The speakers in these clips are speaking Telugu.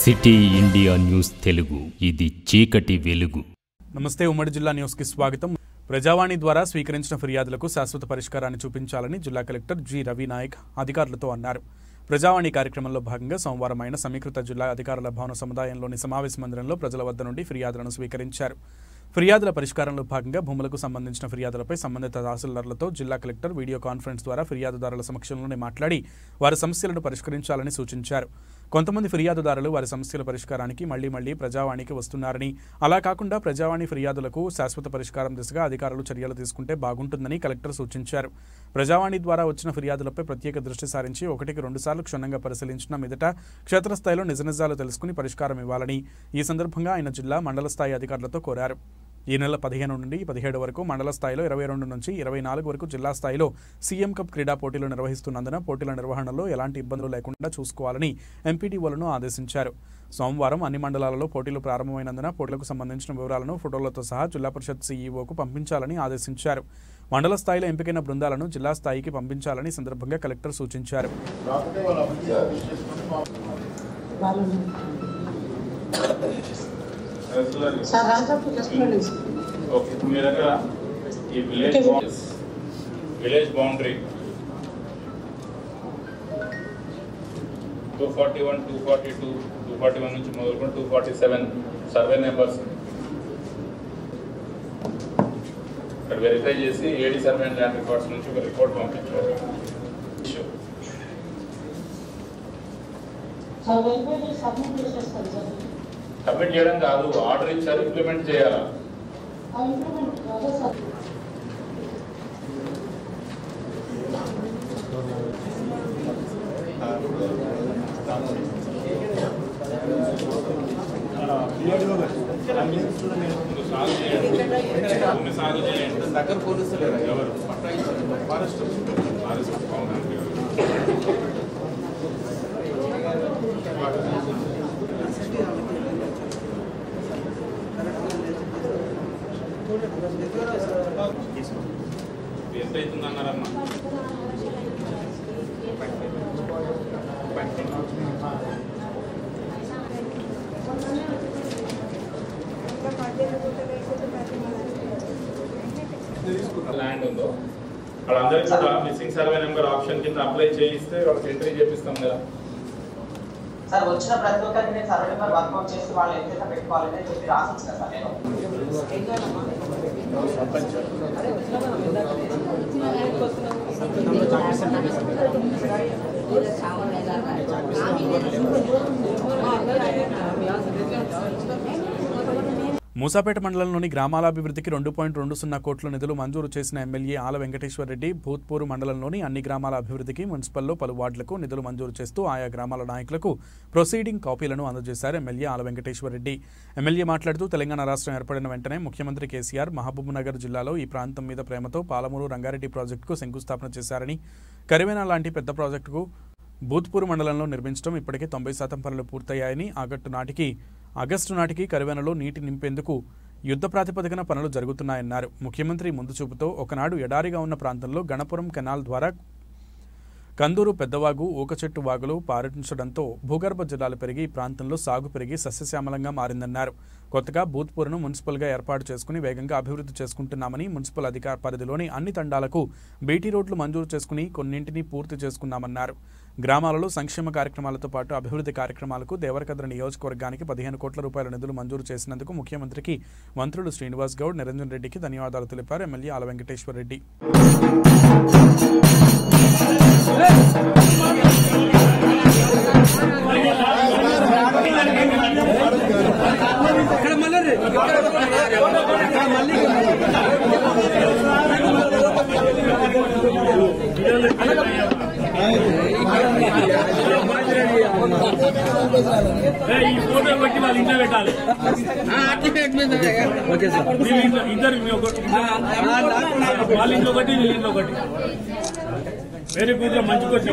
సిటీ ఇండియా న్యూస్ తెలుగు ఇది చీకటి వెలుగు నమస్తే ఉమ్మడి జిల్లా న్యూస్కి స్వాగతం ప్రజావాణి ద్వారా స్వీకరించిన ఫిర్యాదులకు శాశ్వత పరిష్కారాన్ని చూపించాలని జిల్లా కలెక్టర్ జి రవి నాయక్ అధికారులతో అన్నారు ప్రజావాణి కార్యక్రమంలో భాగంగా సోమవారం ఆయన సమీకృత జిల్లా అధికారుల భవన సముదాయంలోని సమావేశ మందిరంలో ప్రజల వద్ద నుండి ఫిర్యాదులను స్వీకరించారు ఫిర్యాదుల పరిష్కారంలో భాగంగా భూములకు సంబంధించిన ఫిర్యాదులపై సంబంధిత తహసీల్దార్లతో జిల్లా కలెక్టర్ వీడియో కాన్ఫరెన్స్ ద్వారా ఫిర్యాదుదారుల సమక్షంలోనే మాట్లాడి వారి సమస్యలను పరిష్కరించాలని సూచించారు కొంతమంది ఫిర్యాదుదారులు వారి సమస్యల పరిష్కారానికి మళ్లీ మళ్లీ ప్రజావాణికి వస్తున్నారని అలా కాకుండా ప్రజావాణి ఫిర్యాదులకు శాశ్వత పరిష్కారం దిశగా అధికారులు చర్యలు తీసుకుంటే బాగుంటుందని కలెక్టర్ సూచించారు ప్రజావాణి ద్వారా వచ్చిన ఫిర్యాదులపై ప్రత్యేక దృష్టి సారించి ఒకటికి రెండుసార్లు క్షుణ్ణంగా పరిశీలించిన మీదట క్షేత్రస్థాయిలో నిజ నిజాలు తెలుసుకుని పరిష్కారం ఇవ్వాలని ఈ సందర్భంగా ఆయన జిల్లా మండల స్థాయి అధికారులతో కోరారు ఈ నెల పదిహేను నుండి పదిహేడు వరకు మండల స్థాయిలో ఇరవై రెండు నుంచి ఇరవై నాలుగు వరకు జిల్లా స్థాయిలో సీఎం కప్ క్రీడా పోటీలు నిర్వహిస్తున్నందున పోటీల నిర్వహణలో ఎలాంటి ఇబ్బందులు లేకుండా చూసుకోవాలని ఎంపీటీఓలను ఆదేశించారు సోమవారం అన్ని మండలాలలో పోటీలు ప్రారంభమైనందున పోటీలకు సంబంధించిన వివరాలను ఫోటోలతో సహా జిల్లా పరిషత్ సీఈఓకు పంపించాలని ఆదేశించారు మండల స్థాయిలో ఎంపికైన బృందాలను జిల్లా స్థాయికి పంపించాలని ఈ సందర్భంగా కలెక్టర్ సూచించారు సార్ రాజాపూర్ రెస్టారెంట్ ఓకే మీ దగ్గర ఈ village boundaries village boundary two forty one two forty two two forty one నుంచి మొదలుకొని two forty seven survey numbers ఇక్కడ వెరిఫై చేసి AD survey and land records నుంచి ఒక రిపోర్ట్ పంపించారు Issue. సార్ వెరిఫై చేసి సబ్మిట్ చేసేస్తారు సార్ సబ్మిట్ చేయడం కాదు ఆర్డర్ ఇచ్చారు ఇంప్లిమెంట్ చేయాలా ఆ ఇంప్రూవ్మెంట్ అదే సార్ ముందు సాగు చేయండి భూమి సాగు చేయండి దగ్గర పోలీసులు ఎవరు ఫారెస్ట్ ఫారెస్ట్ అవునండి. ఇది ఎంత అవుతుంది అన్నారమ్మా ల్యాండ్ ఉందో వాళ్ళందరికీ కూడా మిస్సింగ్ సర్వే నెంబర్ ఆప్షన్ కింద అప్లై చేయిస్తే వాళ్ళకి ఎంట్రీ చేపిస్తాం కదా సార్ వచ్చిన ప్రతి ఒక్కరికి నేను సర్వే నెంబర్ వర్కౌట్ చేసి వాళ్ళు ఎంతైతే పెట్టుకోవాలని చెప్పి రాసింది కదా సార్ నేను మూసాపేట మండలంలోని గ్రామాలాభివృద్ధికి రెండు పాయింట్ రెండు సున్నా కోట్ల నిధులు మంజూరు చేసిన ఎమ్మెల్యే ఆల వెంకటేశ్వర రెడ్డి భూత్పూర్ మండలంలోని అన్ని గ్రామాల అభివృద్ధికి మున్సిపల్లో పలు వార్డులకు నిధులు మంజూరు చేస్తూ ఆయా గ్రామాల నాయకులకు ప్రొసీడింగ్ కాపీలను అందజేశారు ఎమ్మెల్యే ఆల వెంకటేశ్వర రెడ్డి ఎమ్మెల్యే మాట్లాడుతూ తెలంగాణ రాష్ట్రం ఏర్పడిన వెంటనే ముఖ్యమంత్రి కేసీఆర్ మహబూబ్నగర్ జిల్లాలో ఈ ప్రాంతం మీద ప్రేమతో పాలమూరు రంగారెడ్డి ప్రాజెక్టుకు శంకుస్థాపన చేశారని కరివేనా లాంటి పెద్ద ప్రాజెక్టుకు భూత్పూర్ మండలంలో నిర్మించడం ఇప్పటికే తొంభై శాతం పనులు పూర్తయ్యాయని ఆగస్టు నాటికి ఆగస్టు నాటికి కరివేనలో నీటి నింపేందుకు యుద్ధ ప్రాతిపదికన పనులు జరుగుతున్నాయన్నారు ముఖ్యమంత్రి ముందు చూపుతో ఒకనాడు ఎడారిగా ఉన్న ప్రాంతంలో గణపురం కెనాల్ ద్వారా కందూరు పెద్దవాగు ఊకచెట్టు వాగులు పారించడంతో భూగర్భ జలాలు పెరిగి ఈ ప్రాంతంలో సాగు పెరిగి సస్యశ్యామలంగా మారిందన్నారు కొత్తగా భూత్పూర్ను మున్సిపల్గా ఏర్పాటు చేసుకుని వేగంగా అభివృద్ధి చేసుకుంటున్నామని మున్సిపల్ అధికార పరిధిలోని అన్ని తండాలకు బీటీ రోడ్లు మంజూరు చేసుకుని కొన్నింటిని పూర్తి చేసుకున్నామన్నారు గ్రామాలలో సంక్షేమ కార్యక్రమాలతో పాటు అభివృద్ధి కార్యక్రమాలకు దేవరకద్ర నియోజకవర్గానికి పదిహేను కోట్ల రూపాయల నిధులు మంజూరు చేసినందుకు ముఖ్యమంత్రికి మంత్రులు శ్రీనివాస్ గౌడ్ నిరంజన్ రెడ్డికి ధన్యవాదాలు తెలిపారు ఎమ్మెల్యే ఆల వెంకటేశ్వర రెడ్డి ఈ ఫోటో పెట్టి వాళ్ళ ఇంట్లో పెట్టాలి వీళ్ళ ఇంట్లో- ఇద్దరు మీ ఒక- వాళ్ళ ఇంట్లో ఒకటి వీళ్ళ ఇంట్లో ఒకటి వెరీ గుడ్ మంచి క్వశ్చన్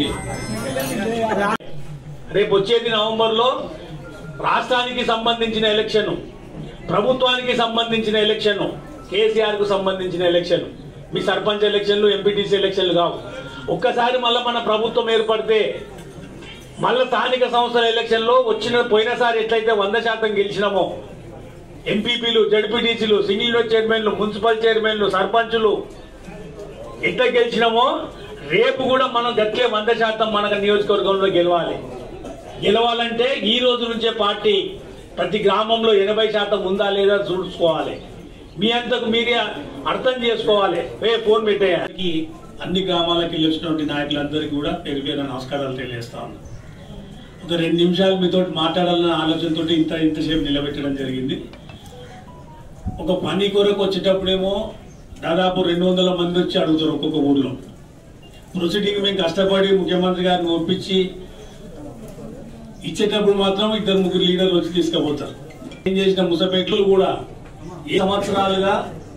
రేపు వచ్చేది నవంబర్ లో రాష్ట్రానికి సంబంధించిన ఎలక్షన్ ప్రభుత్వానికి సంబంధించిన ఎలక్షన్ కేసీఆర్ కు సంబంధించిన ఎలక్షన్ మీ సర్పంచ్ ఎలక్షన్లు ఎంపీటీసీ ఎలక్షన్లు కావు ఒక్కసారి మళ్ళీ మన ప్రభుత్వం ఏర్పడితే మళ్ళీ స్థానిక సంస్థల ఎలక్షన్లో వచ్చిన పోయినసారి ఎట్లయితే వంద శాతం గెలిచినామో ఎంపీపీలు జడ్పీటీసీలు సింగిల్ విండో చైర్మన్లు మున్సిపల్ చైర్మన్లు సర్పంచులు ఎట్లా గెలిచినామో రేపు కూడా మనం గట్లే వంద శాతం మన నియోజకవర్గంలో గెలవాలి గెలవాలంటే ఈ రోజు నుంచే పార్టీ ప్రతి గ్రామంలో ఎనభై శాతం ఉందా లేదా చూసుకోవాలి మీ అంతకు మీరే అర్థం చేసుకోవాలి ఏ ఫోన్ పెట్టేయాలి అన్ని గ్రామాలకు వెళ్ళి వచ్చినటువంటి నాయకులందరికీ కూడా పేరు పేరు నమస్కారాలు తెలియజేస్తా ఉన్నా ఒక రెండు నిమిషాలు మీతో మాట్లాడాలన్న ఆలోచనతో ఇంత ఇంతసేపు నిలబెట్టడం జరిగింది ఒక పని కొరకు వచ్చేటప్పుడేమో దాదాపు రెండు వందల మంది వచ్చి అడుగుతారు ఒక్కొక్క ఊర్లో ప్రొసీడింగ్ మేము కష్టపడి ముఖ్యమంత్రి గారిని ఒప్పించి ఇచ్చేటప్పుడు మాత్రం ఇద్దరు ముగ్గురు లీడర్లు వచ్చి తీసుకుపోతారు ఏం చేసిన ముసపేట్లు కూడా ఏ సంవత్సరాలుగా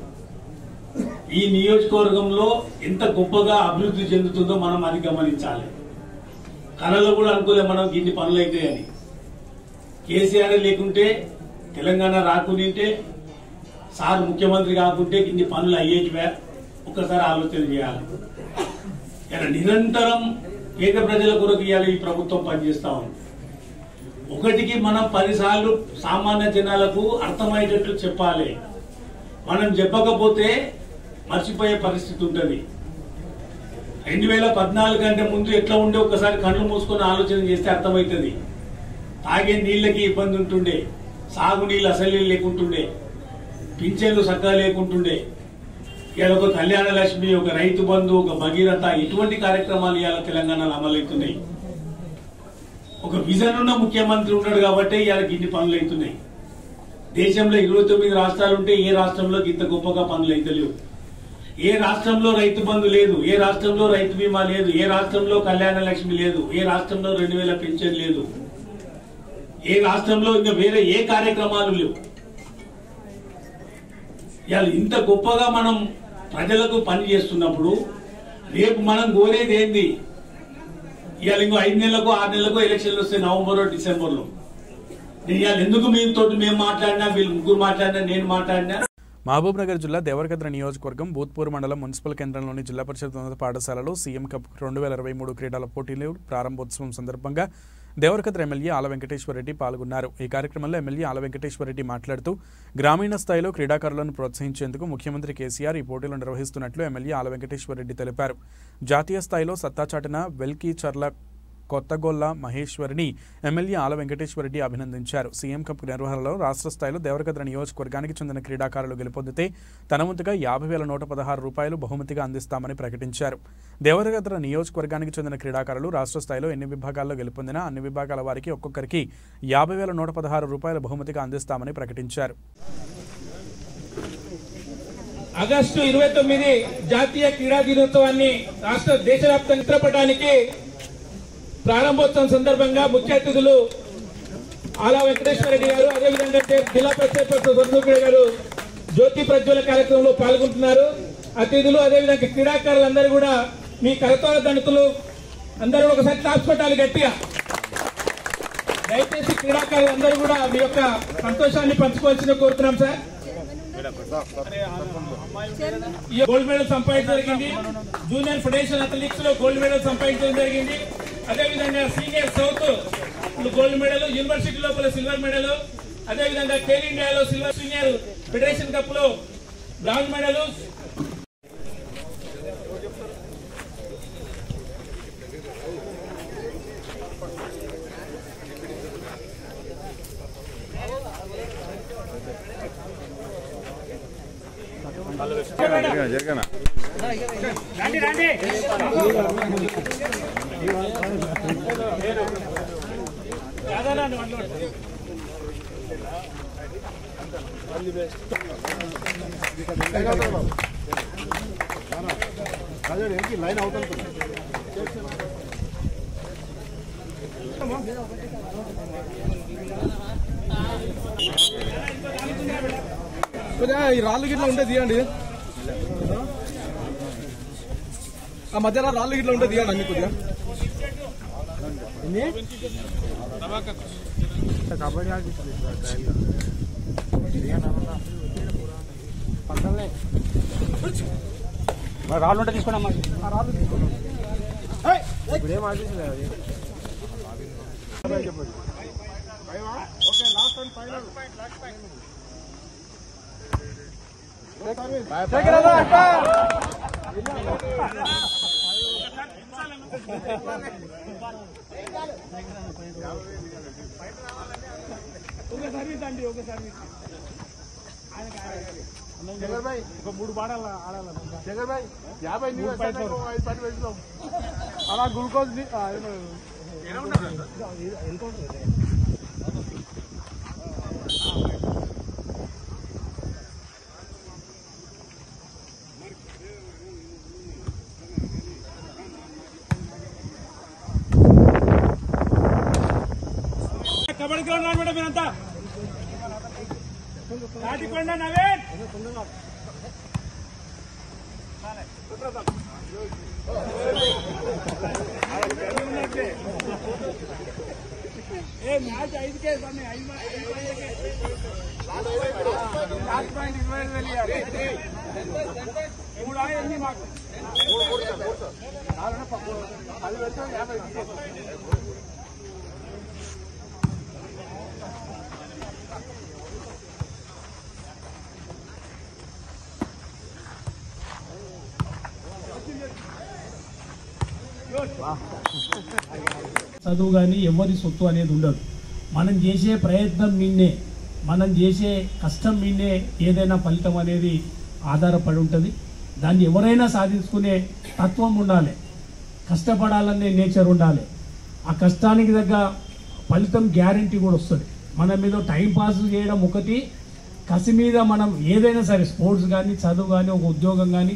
ఈ నియోజకవర్గంలో ఎంత గొప్పగా అభివృద్ధి చెందుతుందో మనం అది గమనించాలి కళలో కూడా అనుకోలే మనం ఇన్ని పనులు అవుతాయని కేసీఆర్ లేకుంటే తెలంగాణ రాకుంటే సార్ ముఖ్యమంత్రి కాకుంటే ఇన్ని పనులు అయ్యేటివే ఒక్కసారి ఆలోచన చేయాలి ఇలా నిరంతరం పేద ప్రజల కొరకు ఇవాళ ఈ ప్రభుత్వం పనిచేస్తా ఉంది ఒకటికి మనం పదిసార్లు సామాన్య జనాలకు అర్థమయ్యేటట్లు చెప్పాలి మనం చెప్పకపోతే మర్చిపోయే పరిస్థితి ఉంటుంది రెండు వేల పద్నాలుగు కంటే ముందు ఎట్లా ఉండే ఒకసారి కళ్ళు మూసుకొని ఆలోచన చేస్తే అర్థమవుతుంది తాగే నీళ్ళకి ఇబ్బంది ఉంటుండే సాగునీళ్ళు అసలే లేకుంటుండే పింఛన్లు చక్కగా లేకుంటుండే ఇవాళ ఒక కళ్యాణ లక్ష్మి ఒక రైతు బంధు ఒక భగీరథ ఇటువంటి కార్యక్రమాలు ఇవాళ తెలంగాణలో అమలవుతున్నాయి ఒక విజన్ ఉన్న ముఖ్యమంత్రి ఉన్నాడు కాబట్టి ఇవాళ ఇన్ని పనులు అవుతున్నాయి దేశంలో ఇరవై తొమ్మిది రాష్ట్రాలు ఉంటే ఏ రాష్ట్రంలో ఇంత గొప్పగా పనులు అయితలేవు ఏ రాష్ట్రంలో రైతు బంధు లేదు ఏ రాష్ట్రంలో రైతు బీమా లేదు ఏ రాష్ట్రంలో కళ్యాణ లక్ష్మి లేదు ఏ రాష్ట్రంలో రెండు వేల పెన్షన్ లేదు ఏ రాష్ట్రంలో ఇంకా వేరే ఏ కార్యక్రమాలు లేవు ఇవాళ ఇంత గొప్పగా మనం ప్రజలకు పని చేస్తున్నప్పుడు రేపు మనం కోరేది ఏంది ఇవాళ ఇంకో ఐదు నెలలకు ఆరు నెలలకు ఎలక్షన్లు వస్తాయి నవంబర్ డిసెంబర్ లో నేను ఇవాళ ఎందుకు మీతో మేము మాట్లాడినా వీళ్ళు ముగ్గురు మాట్లాడినా నేను మాట్లాడినా మహబూబ్ నగర్ జిల్లా దేవరకద్ర నియోజకవర్గం భూత్పూర్ మండలం మున్సిపల్ కేంద్రంలోని జిల్లా పరిషత్ ఉన్నత పాఠశాలలో సీఎం కప్ రెండు వేల ఇరవై మూడు క్రీడల పోటీలు ప్రారంభోత్సవం సందర్భంగా దేవరకద్ర ఎమ్మెల్యే ఆల వెంకటేశ్వరరెడ్డి పాల్గొన్నారు ఈ కార్యక్రమంలో ఎమ్మెల్యే ఆల వెంకటేశ్వరరెడ్డి మాట్లాడుతూ గ్రామీణ స్థాయిలో క్రీడాకారులను ప్రోత్సహించేందుకు ముఖ్యమంత్రి కేసీఆర్ ఈ పోటీలు నిర్వహిస్తున్నట్లు ఎమ్మెల్యే ఆల వెంకటేశ్వరరెడ్డి తెలిపారు జాతీయ స్థాయిలో సత్తా చాటిన వెల్కీ చర్ల కొత్తగొల్ల మహేశ్వరిని ఎమ్మెల్యే ఆల వెంకటేశ్వరరెడ్డి అభినందించారు సీఎం కప్ నిర్వహణలో రాష్ట్ర స్థాయిలో దేవరకద్ర నియోజకవర్గానికి చెందిన క్రీడాకారులు గెలుపొందితే తన వంతుగా యాభై వేల నూట పదహారు రూపాయలు బహుమతిగా అందిస్తామని ప్రకటించారు దేవరకద్ర నియోజకవర్గానికి చెందిన క్రీడాకారులు రాష్ట్ర స్థాయిలో ఎన్ని విభాగాల్లో గెలుపొందినా అన్ని విభాగాల వారికి ఒక్కొక్కరికి యాభై వేల నూట పదహారు రూపాయల బహుమతిగా అందిస్తామని ప్రకటించారు ఆగస్టు ఇరవై తొమ్మిది జాతీయ క్రీడా దినోత్సవాన్ని రాష్ట్ర దేశవ్యాప్తంగా చిత్రపటానికి ప్రారంభోత్సవం సందర్భంగా ముఖ్య అతిథులు ఆలా వెంకటేశ్వర రెడ్డి గారు అదేవిధంగా చే- జిల్లా పరిషత్ స్వర్ణూపి గారు జ్యోతి ప్రజ్వల కార్యక్రమంలో పాల్గొంటున్నారు అతిథులు అదేవిధంగా క్రీడాకారులందరూ కూడా మీ కరతాల దండతులు అందరూ ఒకసారి క్లాప్స్ కొట్టాలి గట్టిగా దయచేసి క్రీడాకారులు అందరూ కూడా మీ యొక్క సంతోషాన్ని పంచుకోవాల్సిన కోరుతున్నాం సార్ ఈ గోల్డ్ మెడల్ సంపాదించడం జరిగింది జూనియర్ ఫెడరేషన్ అథ్లెటిక్స్ లో గోల్డ్ మెడల్ సంపాదించడం జరిగింది అదేవిధంగా senior south gold medal university లోపల సిల్వర్ మెడల్ అదేవిధంగా ఖేల్ ఇండియాలో సిల్వర్ సీనియర్ ఫెడరేషన్ కప్ లో బ్రాంజ్ మెడల్ కొద్దిగా ఈ రాళ్ళు గిట్ల ఉంటే తీయండి ఆ మధ్యలో రాళ్ళు గిట్ల ఉంటే తీయండి అన్ని కొద్దిగా రాళ్ళు ఉంటే తీసుకోండి అమ్మా రాళ్ళు తీసుకోండి ఇప్పుడు ఏం ఆశించలేదు అలా గ్లూకోజ్ కబడ్డీ గ్రౌండ్ రాని మేడం మీరంతా దాటిపోండి నవీన్ ఏ మ్యాచ్ ఐదుకే దాన్ని ఐదు ఐదు పాయింట్లకే. లాస్ట్ పాయింట్ ఇరవై ఐదు వేలు ఇవ్వాలి. మూడు ఆ ఎన్ని మాకు అది పెడితే యాభై చదువు కానీ ఎవరి సొత్తు అనేది ఉండదు మనం చేసే ప్రయత్నం మీన్నే మనం చేసే కష్టం మీన్నే ఏదైనా ఫలితం అనేది ఆధారపడి ఉంటుంది దాన్ని ఎవరైనా సాధించుకునే తత్వం ఉండాలి కష్టపడాలనే నేచర్ ఉండాలి ఆ కష్టానికి తగ్గ ఫలితం గ్యారంటీ కూడా వస్తుంది మనం ఏదో టైం పాస్ చేయడం ఒకటి కసి మీద మనం ఏదైనా సరే స్పోర్ట్స్ కానీ చదువు కానీ ఒక ఉద్యోగం కానీ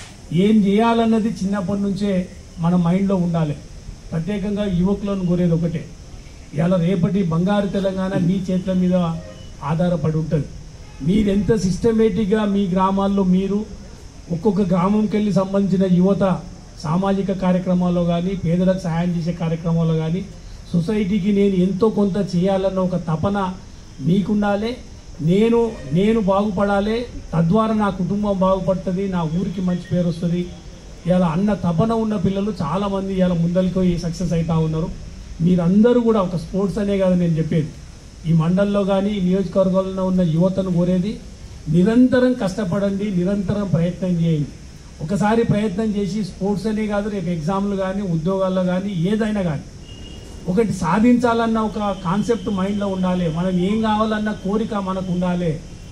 ఏం చేయాలన్నది చిన్నప్పటి నుంచే మన మైండ్లో ఉండాలి ప్రత్యేకంగా యువకులను కోరేది ఒకటే ఇవాళ రేపటి బంగారు తెలంగాణ మీ చేతుల మీద ఆధారపడి ఉంటుంది మీరు ఎంత సిస్టమేటిక్గా మీ గ్రామాల్లో మీరు ఒక్కొక్క గ్రామంకి వెళ్ళి సంబంధించిన యువత సామాజిక కార్యక్రమాల్లో కానీ పేదలకు సహాయం చేసే కార్యక్రమాల్లో కానీ సొసైటీకి నేను ఎంతో కొంత చేయాలన్న ఒక తపన మీకుండాలి నేను నేను బాగుపడాలి తద్వారా నా కుటుంబం బాగుపడుతుంది నా ఊరికి మంచి పేరు వస్తుంది ఇలా అన్న తపన ఉన్న పిల్లలు చాలామంది ఇలా ముందరికి పోయి సక్సెస్ అవుతా ఉన్నారు మీరందరూ కూడా ఒక స్పోర్ట్స్ అనే కాదు నేను చెప్పేది ఈ మండల్లో కానీ ఈ నియోజకవర్గాల్లో ఉన్న యువతను కోరేది నిరంతరం కష్టపడండి నిరంతరం ప్రయత్నం చేయండి ఒకసారి ప్రయత్నం చేసి స్పోర్ట్స్ అనే కాదు రేపు ఎగ్జామ్లు కానీ ఉద్యోగాల్లో కానీ ఏదైనా కానీ ఒకటి సాధించాలన్న ఒక కాన్సెప్ట్ మైండ్లో ఉండాలి మనం ఏం కావాలన్న కోరిక మనకు ఉండాలి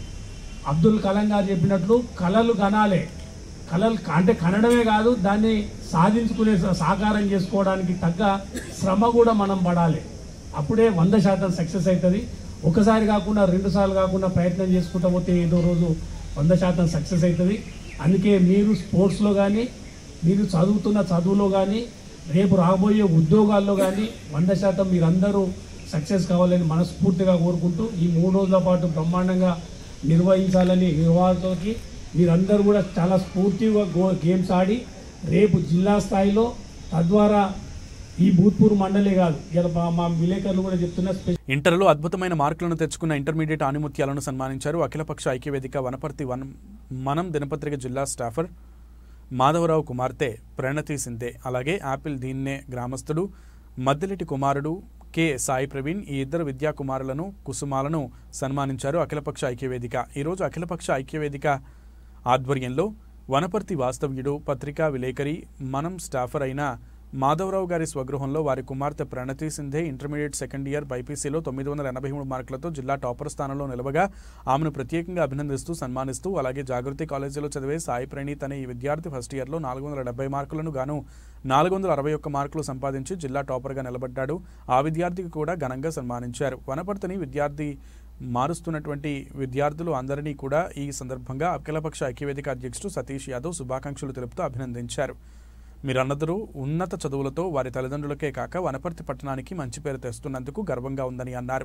అబ్దుల్ కలాం గారు చెప్పినట్లు కళలు కనాలి కళలు అంటే కనడమే కాదు దాన్ని సాధించుకునే సాకారం చేసుకోవడానికి తగ్గ శ్రమ కూడా మనం పడాలి అప్పుడే వంద శాతం సక్సెస్ అవుతుంది ఒకసారి కాకుండా రెండు సార్లు కాకుండా ప్రయత్నం చేసుకుంటూ పోతే ఏదో రోజు వంద శాతం సక్సెస్ అవుతుంది అందుకే మీరు స్పోర్ట్స్లో కానీ మీరు చదువుతున్న చదువులో కానీ రేపు రాబోయే ఉద్యోగాల్లో కానీ వంద శాతం మీరందరూ సక్సెస్ కావాలని మనస్ఫూర్తిగా కోరుకుంటూ ఈ మూడు రోజుల పాటు బ్రహ్మాండంగా నిర్వహించాలని నిర్వాహకులకి మీరందరూ కూడా చాలా స్ఫూర్తిగా గో గేమ్స్ ఆడి రేపు జిల్లా స్థాయిలో తద్వారా ఈ భూత్పూర్ మండలే కాదు ఇలా మా- మా విలేకరులు కూడా చెప్తున్న స్పెషల్ ఇంటర్లో అద్భుతమైన మార్కులను తెచ్చుకున్న ఇంటర్మీడియట్ ఆనిముత్యాలను సన్మానించారు అఖిలపక్ష ఐక్యవేదిక వనపర్తి వనం మనం దినపత్రిక జిల్లా స్టాఫర్ మాధవరావు కుమార్తె ప్రణతి సింధే అలాగే యాపిల్ దీన్నే గ్రామస్తుడు మద్దిలెటి కుమారుడు కె సాయి ప్రవీణ్ ఈ ఇద్దరు విద్యా కుమారులను కుసుమాలను సన్మానించారు అఖిలపక్ష ఐక్యవేదిక ఈరోజు అఖిలపక్ష ఐక్యవేదిక ఆధ్వర్యంలో వనపర్తి వాస్తవ్యుడు పత్రికా విలేకరి మనం స్టాఫర్ అయిన మాధవరావు గారి స్వగృహంలో వారి కుమార్తె Pranathi Shinde intermediate second year బైపీసీలో తొమ్మిది వందల ఎనభై మూడు మార్కులతో జిల్లా టాపర్ స్థానంలో నిలవగా ఆమెను ప్రత్యేకంగా అభినందిస్తూ సన్మానిస్తూ అలాగే జాగృతి కాలేజీలో చదివే సాయి ప్రణీత్ అనే ఈ విద్యార్థి ఫస్ట్ ఇయర్లో నాలుగు వందల డెబ్బై మార్కులను గాను నాలుగు వందల అరవై ఒక్క మార్కులు సంపాదించి జిల్లా టాపర్గా నిలబడ్డాడు ఆ విద్యార్థికి కూడా ఘనంగా సన్మానించారు వనపర్తిని విద్యార్థి మారుస్తున్నటువంటి విద్యార్థులు అందరినీ కూడా ఈ సందర్భంగా అఖిలపక్ష ఐక్యవేదిక అధ్యక్షుడు సతీష్ యాదవ్ శుభాకాంక్షలు తెలుపుతూ అభినందించారు మీరందరూ ఉన్నత చదువులతో వారి తల్లిదండ్రులకే కాక వనపర్తి పట్టణానికి మంచి పేరు తెస్తున్నందుకు గర్వంగా ఉందని అన్నారు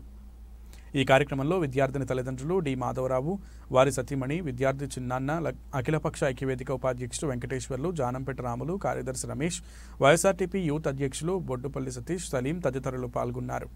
ఈ కార్యక్రమంలో విద్యార్థిని తల్లిదండ్రులు డి మాధవరావు వారి సతీమణి విద్యార్థి చిన్నాన్న ల- అఖిలపక్ష ఐక్యవేదిక ఉపాధ్యక్షుడు వెంకటేశ్వర్లు జానంపేట రాములు కార్యదర్శి రమేష్ వైఎస్ఆర్టీపీ యూత్ అధ్యక్షులు బొడ్డుపల్లి సతీష్ సలీం తదితరులు పాల్గొన్నారు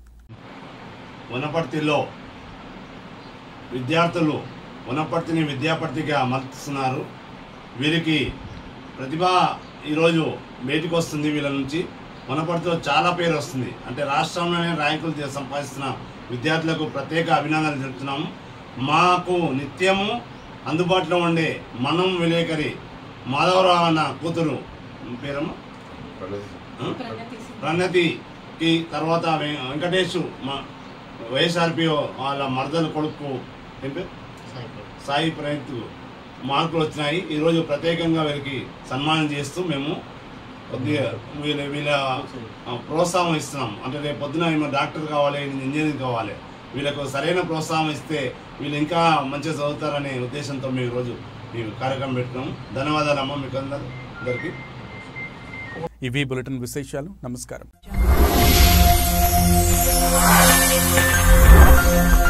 వనపర్తిలో విద్యార్థులు వనపర్తిని విద్యాపర్తిగా మలుస్తున్నారు వీరికి ప్రతిభ ఈరోజు బయటికి వస్తుంది వీళ్ళ నుంచి వనపర్తిలో చాలా పేరు వస్తుంది అంటే రాష్ట్రంలోనే ర్యాంకులు తీ- సంపాదిస్తున్న విద్యార్థులకు ప్రత్యేక అభినందనలు తెలుపుతున్నాము మాకు నిత్యము అందుబాటులో ఉండే మనం విలేకరి మాధవరావు అన్న కూతురు పేరమ్మ ఆ? ప్రణతికి తర్వాత వెం- వెంకటేష్ మా వైఎస్ఆర్పిఓ వాళ్ళ మరదల కొడుకు ఏం పేరు? సాయి ప్రణీత్ మార్కులు వచ్చినాయి ఈరోజు ప్రత్యేకంగా వీరికి సన్మానం చేస్తూ మేము కొద్దిగా వీళ్ళ వీళ్ళ ఆ, ప్రోత్సాహం ఇస్తున్నాం అంటే రేపు పొద్దున ఈమె డాక్టర్ కావాలి ఈమె ఇంజనీర్ కావాలి వీళ్ళకు సరైన ప్రోత్సాహం ఇస్తే వీళ్ళు ఇంకా మంచిగా చదువుతారనే ఉద్దేశంతో మేము ఈరోజు ఈ కార్యక్రమం పెట్టుకున్నాం ధన్యవాదాలు అమ్మ మీకు అందరు అందరికీ ఇవి బులెటిన్ విశేషాలు నమస్కారం